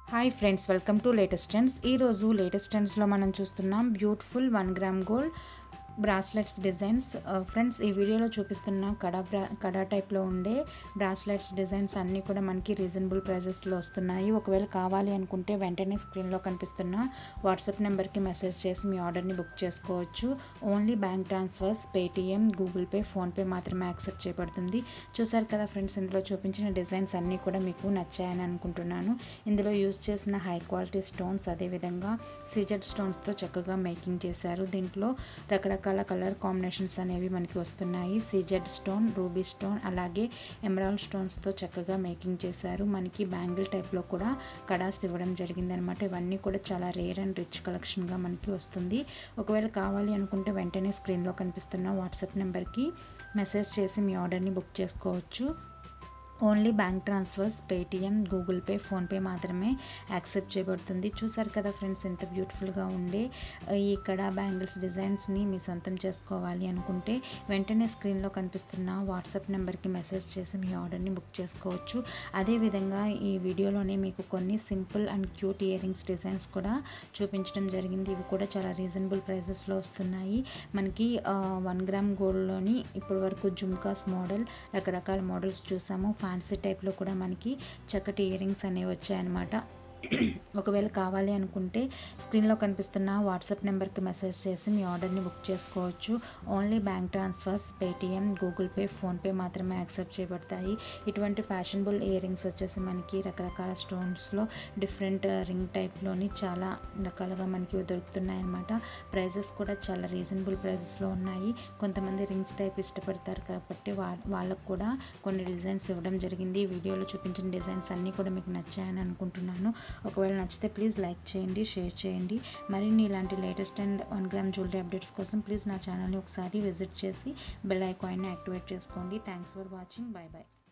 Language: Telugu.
hi friends welcome to latest trends ఈరోజు లేటెస్ట్ ట్రెండ్స్లో మనం చూస్తున్నాం beautiful one gram gold bracelets designs friends ఈ వీడియోలో చూపిస్తున్న కడా బ్రా కడా టైప్లో ఉండే బ్రాస్లెట్స్ డిజైన్స్ అన్నీ కూడా మనకి రీజనబుల్ ప్రైజెస్లో వస్తున్నాయి ఒకవేళ కావాలి అనుకుంటే వెంటనే స్క్రీన్లో కనిపిస్తున్న వాట్సాప్ నెంబర్కి మెసేజ్ చేసి మీ ఆర్డర్ని బుక్ చేసుకోవచ్చు only bank transfers Paytm Google Pay PhonePe మాత్రమే యాక్సెప్ట్ చేయబడుతుంది చూసారు కదా ఫ్రెండ్స్ ఇందులో చూపించిన డిజైన్స్ అన్నీ కూడా మీకు నచ్చాయని అనుకుంటున్నాను ఇందులో యూజ్ చేసిన హై క్వాలిటీ స్టోన్స్ అదేవిధంగా సీజెడ్ స్టోన్స్తో చక్కగా మేకింగ్ చేశారు దీంట్లో రకరకాల కలర్ కాంబినేషన్స్ అనేవి మనకి వస్తున్నాయి సీజెడ్ స్టోన్ రూబీ స్టోన్ అలాగే ఎమరాల్డ్ స్టోన్స్తో చక్కగా మేకింగ్ చేశారు మనకి బ్యాంగిల్ టైప్లో కూడా కడాస్ ఇవ్వడం జరిగిందనమాట ఇవన్నీ కూడా చాలా రేర్ అండ్ రిచ్ కలెక్షన్గా మనకి వస్తుంది ఒకవేళ కావాలి అనుకుంటే వెంటనే స్క్రీన్లో కనిపిస్తున్న వాట్సాప్ నెంబర్కి మెసేజ్ చేసి మీ ఆర్డర్ని బుక్ చేసుకోవచ్చు only bank transfers Paytm Google Pay PhonePe మాత్రమే యాక్సెప్ట్ చేయబడుతుంది చూసారు కదా ఫ్రెండ్స్ ఎంత బ్యూటిఫుల్గా ఉండే ఈ కడా బ్యాంగిల్స్ డిజైన్స్ని మీ సొంతం చేసుకోవాలి అనుకుంటే వెంటనే స్క్రీన్లో కనిపిస్తున్న వాట్సాప్ నెంబర్కి మెసేజ్ చేసి మీ ఆర్డర్ని బుక్ చేసుకోవచ్చు అదేవిధంగా ఈ వీడియోలోనే మీకు కొన్ని simple and cute ear rings designs కూడా చూపించడం జరిగింది ఇవి కూడా చాలా రీజనబుల్ ప్రైజెస్లో వస్తున్నాయి మనకి వన్ గ్రామ్ గోల్డ్లోని ఇప్పటి వరకు జుమ్కాస్ మోడల్ రకరకాల మోడల్స్ చూసాము ఫ్యాన్సీ టైప్లో కూడా మనకి చక్కటి ఇయర్ రింగ్స్ అనేవి వచ్చాయన్నమాట ఒకవేళ కావాలి అనుకుంటే స్క్రీన్లో కనిపిస్తున్న వాట్సాప్ నెంబర్కి మెసేజ్ చేసి మీ ఆర్డర్ని బుక్ చేసుకోవచ్చు only bank transfers Paytm Google Pay PhonePe మాత్రమే యాక్సెప్ట్ చేయబడతాయి ఇటువంటి ఫ్యాషనబుల్ ఇయర్ రింగ్స్ వచ్చేసి మనకి రకరకాల స్టోన్స్లో డిఫరెంట్ రింగ్ టైప్లోని చాలా రకాలుగా మనకి దొరుకుతున్నాయి అన్నమాట ప్రైజెస్ కూడా చాలా రీజనబుల్ ప్రైజెస్లో ఉన్నాయి కొంతమంది రింగ్స్ టైప్ ఇష్టపడతారు కాబట్టి వా వాళ్ళకు కూడా కొన్ని డిజైన్స్ ఇవ్వడం జరిగింది వీడియోలో చూపించిన డిజైన్స్ అన్నీ కూడా మీకు నచ్చాయని అనుకుంటున్నాను ఒకవేళ నచ్చితే ప్లీజ్ లైక్ చేయండి షేర్ చేయండి మరిన్ని ఇలాంటి latest and one gram jewellery updates కోసం ప్లీజ్ నా ఛానల్ని ఒకసారి విజిట్ చేసి బెల్ ఐకాన్ని యాక్టివేట్ చేసుకోండి thanks for watching bye bye